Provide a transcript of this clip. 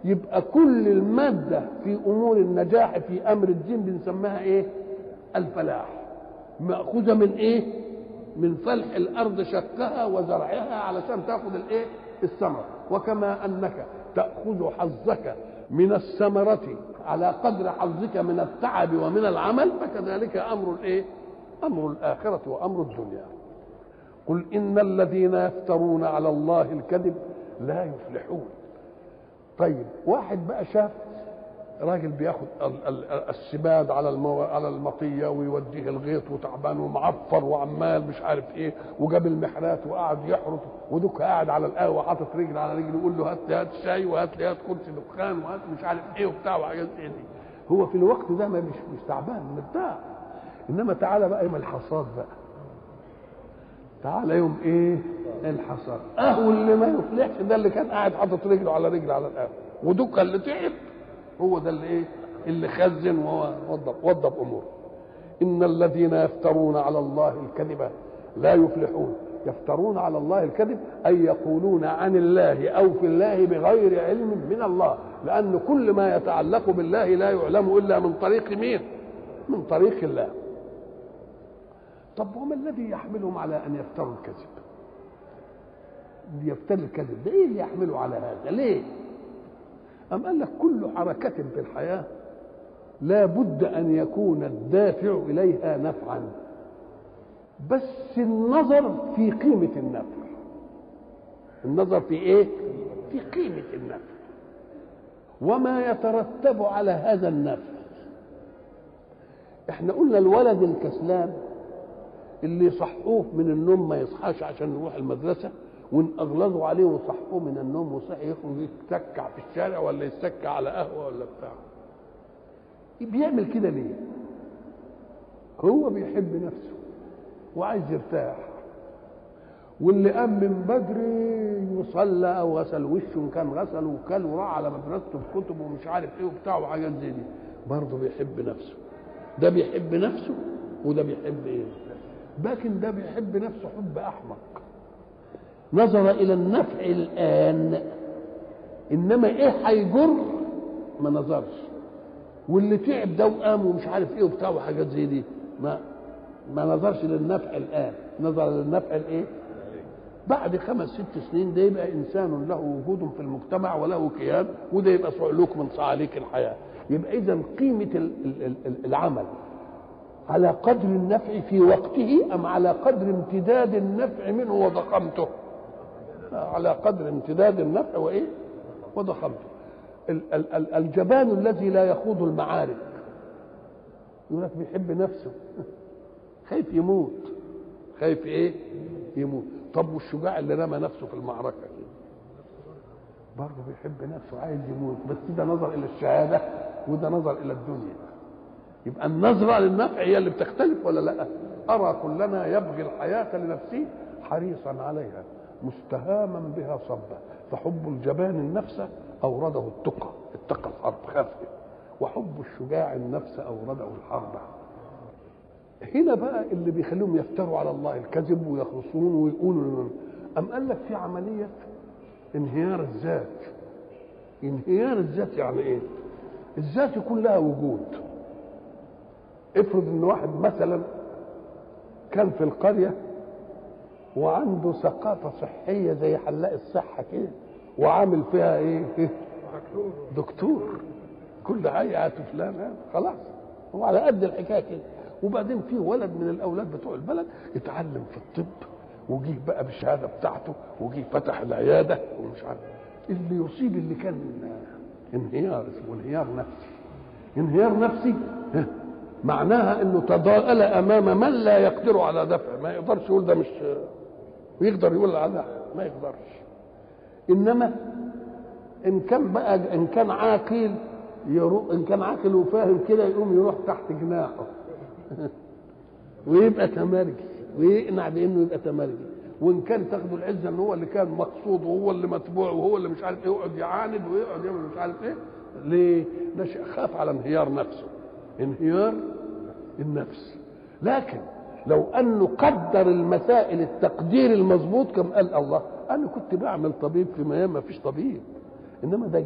يبقى كل المادة في أمور النجاح في أمر الدين بنسميها إيه؟ الفلاح مأخوذة من إيه؟ من فلح الأرض شقها وزرعها علشان تأخذ الإيه؟ الثمرة وكما أنك تأخذ حظك من الثمرة على قدر حظك من التعب ومن العمل فكذلك أمر الإيه؟ أمر الآخرة وأمر الدنيا قل إن الذين يفترون على الله الكذب لا يفلحون طيب واحد بقى شاف راجل بياخد ال- ال- السباد على المو... على المطيه ويوديه الغيط وتعبان ومعفر وعمال مش عارف ايه وجاب المحرات وقعد يحرط ودك قاعد على القهوه حاطط رجل على رجل يقول له هات لي هات شاي وهات لي هات كرسي دخان وهات مش عارف ايه وبتاع وحاجات زي دي هو في الوقت ده ما مش مش تعبان مرتاح انما تعالى بقى يوم الحصاد بقى تعالى يوم ايه الحصاد اهو اللي ما يفلحش ده اللي كان قاعد حاطط رجله على رجل على القهوه ودك اللي تعب هو ده اللي ايه اللي خزن ووضب وضب اموره ان الذين يفترون على الله الكذب لا يفلحون يفترون على الله الكذب اي يقولون عن الله او في الله بغير علم من الله لان كل ما يتعلق بالله لا يعلم الا من طريق مين من طريق الله طب وما الذي يحملهم على ان يفتروا الكذب يفتري الكذب ده ايه اللي يحمله على هذا ليه أم قال لك كل حركة في الحياة لا بد أن يكون الدافع إليها نفعا بس النظر في قيمة النفع النظر في إيه؟ في قيمة النفع وما يترتب على هذا النفع احنا قلنا الولد الكسلان اللي يصحوه من النوم ما يصحاش عشان يروح المدرسه وان اغلظوا عليه وصحوه من النوم وصحي يخرج يتسكع في الشارع ولا يتسكع على قهوه ولا بتاع بيعمل كده ليه هو بيحب نفسه وعايز يرتاح واللي قام من بدري وصلى او غسل وشه وان كان غسل وكل وراح على مدرسته بكتب ومش عارف ايه وبتاع وحاجات زي دي برضه بيحب نفسه ده بيحب نفسه وده بيحب ايه لكن ده بيحب نفسه حب احمق نظر الى النفع الان انما ايه هيجر ما نظرش واللي تعب ده وقام ومش عارف ايه وبتاع وحاجات زي دي ما ما نظرش للنفع الان نظر للنفع الايه بعد خمس ست سنين ده يبقى انسان له وجود في المجتمع وله كيان وده يبقى صعلوك من صعاليك الحياه يبقى اذا قيمه ال- ال- ال- العمل على قدر النفع في وقته ام على قدر امتداد النفع منه وضخامته على قدر امتداد النفع وايه وضخامته ال- ال- ال- الجبان الذي لا يخوض المعارك يقول لك بيحب نفسه خايف يموت خايف ايه يموت طب والشجاع اللي رمى نفسه في المعركه برضه بيحب نفسه عايز يموت بس ده نظر الى الشهاده وده نظر الى الدنيا يبقى النظرة للنفع هي اللي بتختلف ولا لا أرى كلنا يبغي الحياة لنفسه حريصا عليها مستهاما بها صبا فحب الجبان النفس أورده التقى اتقى الحرب خاف وحب الشجاع النفس أورده الحرب هنا بقى اللي بيخليهم يفتروا على الله الكذب ويخرصون ويقولوا أم قال لك في عملية انهيار الذات انهيار الذات يعني ايه الذات يكون لها وجود افرض ان واحد مثلا كان في القريه وعنده ثقافه صحيه زي حلاق الصحه كده وعامل فيها ايه دكتور كل حاجه هاتوا فلان هات. خلاص هو على قد الحكايه كده وبعدين في ولد من الاولاد بتوع البلد اتعلم في الطب وجيه بقى بالشهاده بتاعته وجيه فتح العياده ومش عارف اللي يصيب اللي كان انهيار اسمه انهيار نفسي انهيار نفسي ها، معناها انه تضاءل امام من لا يقدر على دفع ما يقدرش يقول ده مش ويقدر يقول على ما يقدرش انما ان كان بقى ان كان عاقل يروح ان كان عاقل وفاهم كده يقوم يروح تحت جناحه ويبقى تمرجي ويقنع بانه يبقى تمرجي وان كان تاخده العزه ان هو اللي كان مقصود وهو اللي متبوع وهو اللي مش عارف ايه يقعد يعاند ويقعد يعمل مش عارف ايه ليه؟ ده شيء خاف على انهيار نفسه انهيار النفس لكن لو انه قدر المسائل التقدير المظبوط كم قال الله انا كنت بعمل طبيب في ميام ما فيش طبيب انما ده